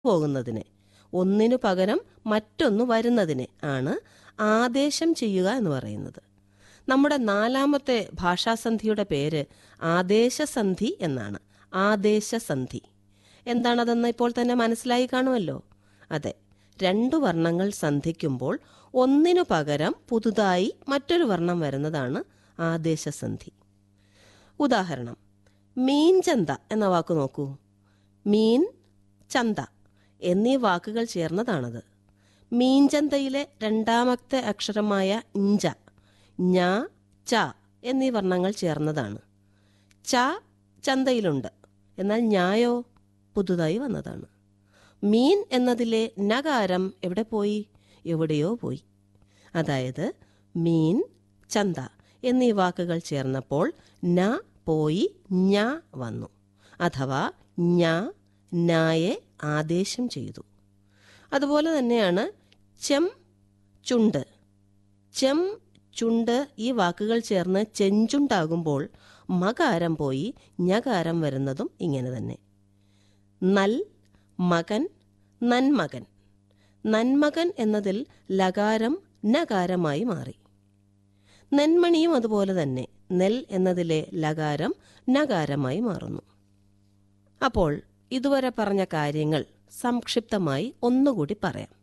പോകുന്നതിനെ ഒന്നിനു പകരം മറ്റൊന്ന് വരുന്നതിനെ ആണ് ആദേശം ചെയ്യുക എന്ന് പറയുന്നത് നമ്മുടെ നാലാമത്തെ ഭാഷാസന്ധിയുടെ പേര് ആദേശസന്ധി എന്നാണ് ആദേശസന്ധി എന്താണതെന്ന് ഇപ്പോൾ തന്നെ മനസ്സിലായി കാണുമല്ലോ അതെ രണ്ടു വർണ്ണങ്ങൾ സന്ധിക്കുമ്പോൾ ഒന്നിനു പകരം പുതുതായി മറ്റൊരു വർണ്ണം വരുന്നതാണ് ആദേശസന്ധി ഉദാഹരണം മീൻ ചന്ത എന്ന വാക്ക് നോക്കൂ മീൻ ചന്ത എന്നീ വാക്കുകൾ ചേർന്നതാണത് മീൻചന്തയിലെ രണ്ടാമത്തെ അക്ഷരമായ ഇഞ്ച ഞ ച എന്നീ വർണ്ണങ്ങൾ ചേർന്നതാണ് ച ചന്തയിലുണ്ട് എന്നാൽ ഞായോ പുതുതായി വന്നതാണ് മീൻ എന്നതിലെ നകാരം എവിടെ പോയി എവിടെയോ പോയി അതായത് മീൻ ചന്ത എന്നീ വാക്കുകൾ ചേർന്നപ്പോൾ ന പോയി ഞ വന്നു അഥവാ ഞ നായെ ആദേശം ചെയ്തു അതുപോലെ തന്നെയാണ് ചെം ചുണ്ട് ചെം ചുണ്ട് ഈ വാക്കുകൾ ചേർന്ന് ചെഞ്ചുണ്ടാകുമ്പോൾ മകാരം പോയി ഞകാരം വരുന്നതും ഇങ്ങനെ തന്നെ നൽ മകൻ നന്മകൻ നന്മകൻ എന്നതിൽ ലകാരം നകാരമായി മാറി നെന്മണിയും അതുപോലെ തന്നെ നെൽ എന്നതിലെ ലകാരം നകാരമായി മാറുന്നു അപ്പോൾ ഇതുവരെ പറഞ്ഞ കാര്യങ്ങൾ സംക്ഷിപ്തമായി ഒന്നുകൂടി പറയാം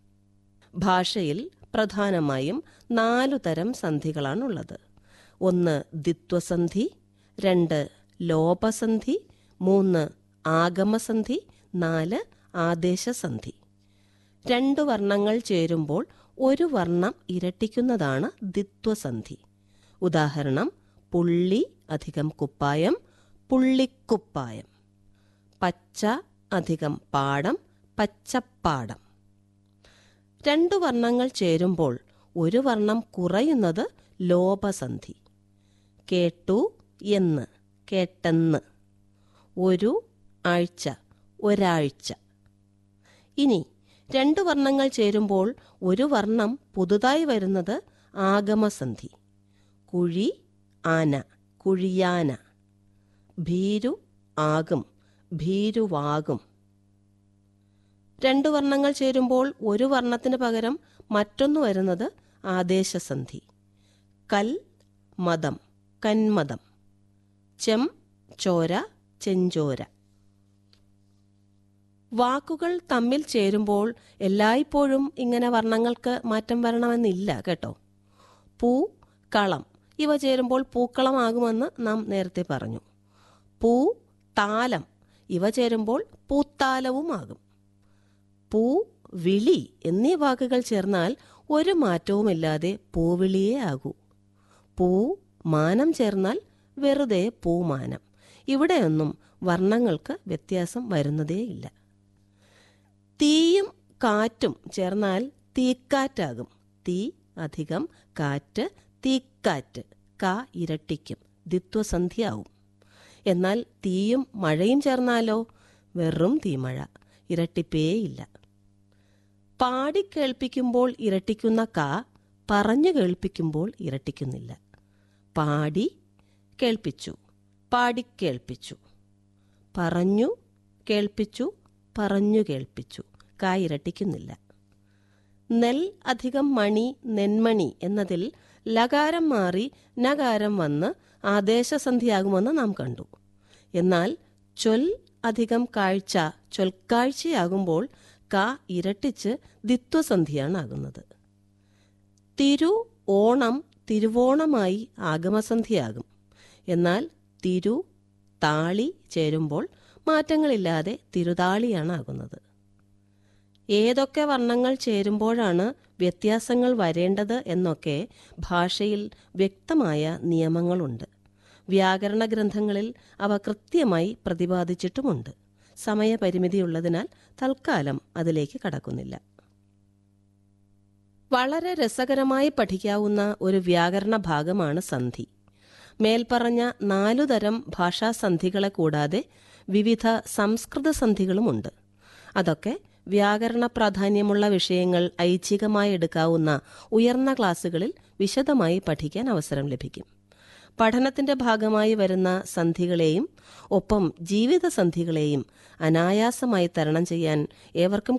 ഭാഷയിൽ പ്രധാനമായും നാലു തരം സന്ധികളാണുള്ളത് ഒന്ന് ദിത്വസന്ധി രണ്ട് ലോപസന്ധി മൂന്ന് ആഗമസന്ധി നാല് ആദേശസന്ധി രണ്ട് വർണ്ണങ്ങൾ ചേരുമ്പോൾ ഒരു വർണ്ണം ഇരട്ടിക്കുന്നതാണ് ദിത്വസന്ധി ഉദാഹരണം പുള്ളി അധികം കുപ്പായം പുള്ളിക്കുപ്പായം പച്ച അധികം പാടം പച്ചപ്പാടം രണ്ടു വർണ്ണങ്ങൾ ചേരുമ്പോൾ ഒരു വർണ്ണം കുറയുന്നത് ലോപസന്ധി കേട്ടു എന്ന് കേട്ടെന്ന് ഒരു ആഴ്ച ഒരാഴ്ച ഇനി രണ്ടു വർണ്ണങ്ങൾ ചേരുമ്പോൾ ഒരു വർണ്ണം പുതുതായി വരുന്നത് ആഗമസന്ധി കുഴി ആന കുഴിയാന ഭീരു ആകും ഭീരുവാകും രണ്ടു വർണ്ണങ്ങൾ ചേരുമ്പോൾ ഒരു വർണ്ണത്തിന് പകരം മറ്റൊന്ന് വരുന്നത് ആദേശസന്ധി കൽ മതം കന്മതം ചെം ചോര ചെഞ്ചോര വാക്കുകൾ തമ്മിൽ ചേരുമ്പോൾ എല്ലായ്പ്പോഴും ഇങ്ങനെ വർണ്ണങ്ങൾക്ക് മാറ്റം വരണമെന്നില്ല കേട്ടോ പൂ കളം ഇവ ചേരുമ്പോൾ പൂക്കളമാകുമെന്ന് നാം നേരത്തെ പറഞ്ഞു പൂ താലം ഇവ ചേരുമ്പോൾ പൂത്താലവുമാകും പൂ വിളി എന്നീ വാക്കുകൾ ചേർന്നാൽ ഒരു മാറ്റവുമില്ലാതെ പൂവിളിയേ ആകൂ പൂ മാനം ചേർന്നാൽ വെറുതെ പൂമാനം ഇവിടെയൊന്നും വർണ്ണങ്ങൾക്ക് വ്യത്യാസം വരുന്നതേയില്ല തീയും കാറ്റും ചേർന്നാൽ തീക്കാറ്റാകും തീ അധികം കാറ്റ് തീക്കാറ്റ് ക ഇരട്ടിക്കും ദിത്വസന്ധിയാവും എന്നാൽ തീയും മഴയും ചേർന്നാലോ വെറും തീമഴ ഇരട്ടിപ്പേയില്ല പാടി കേൾപ്പിക്കുമ്പോൾ ഇരട്ടിക്കുന്ന ക പറഞ്ഞു കേൾപ്പിക്കുമ്പോൾ ഇരട്ടിക്കുന്നില്ല പാടി കേൾപ്പിച്ചു പാടിക്കേൾപ്പിച്ചു പറഞ്ഞു കേൾപ്പിച്ചു പറഞ്ഞു കേൾപ്പിച്ചു ക ഇരട്ടിക്കുന്നില്ല നെൽ അധികം മണി നെന്മണി എന്നതിൽ ലകാരം മാറി നകാരം വന്ന് ആദേശസന്ധിയാകുമെന്ന് നാം കണ്ടു എന്നാൽ ചൊൽ അധികം കാഴ്ച ചൊൽക്കാഴ്ചയാകുമ്പോൾ ക ഇരട്ടിച്ച് ദിത്വസന്ധിയാണ് ആകുന്നത് തിരു ഓണം തിരുവോണമായി ആഗമസന്ധിയാകും എന്നാൽ തിരു താളി ചേരുമ്പോൾ മാറ്റങ്ങളില്ലാതെ തിരുതാളിയാണ് ആകുന്നത് ഏതൊക്കെ വർണ്ണങ്ങൾ ചേരുമ്പോഴാണ് വ്യത്യാസങ്ങൾ വരേണ്ടത് എന്നൊക്കെ ഭാഷയിൽ വ്യക്തമായ നിയമങ്ങളുണ്ട് വ്യാകരണ ഗ്രന്ഥങ്ങളിൽ അവ കൃത്യമായി പ്രതിപാദിച്ചിട്ടുമുണ്ട് സമയപരിമിതിയുള്ളതിനാൽ തൽക്കാലം അതിലേക്ക് കടക്കുന്നില്ല വളരെ രസകരമായി പഠിക്കാവുന്ന ഒരു വ്യാകരണ ഭാഗമാണ് സന്ധി മേൽപ്പറഞ്ഞ നാലുതരം ഭാഷാസന്ധികളെ കൂടാതെ വിവിധ സംസ്കൃത സന്ധികളുമുണ്ട് അതൊക്കെ വ്യാകരണ പ്രാധാന്യമുള്ള വിഷയങ്ങൾ ഐച്ഛികമായി എടുക്കാവുന്ന ഉയർന്ന ക്ലാസ്സുകളിൽ വിശദമായി പഠിക്കാൻ അവസരം ലഭിക്കും പഠനത്തിന്റെ ഭാഗമായി വരുന്ന സന്ധികളെയും ഒപ്പം ജീവിതസന്ധികളെയും അനായാസമായി തരണം ചെയ്യാൻ ഏവർക്കും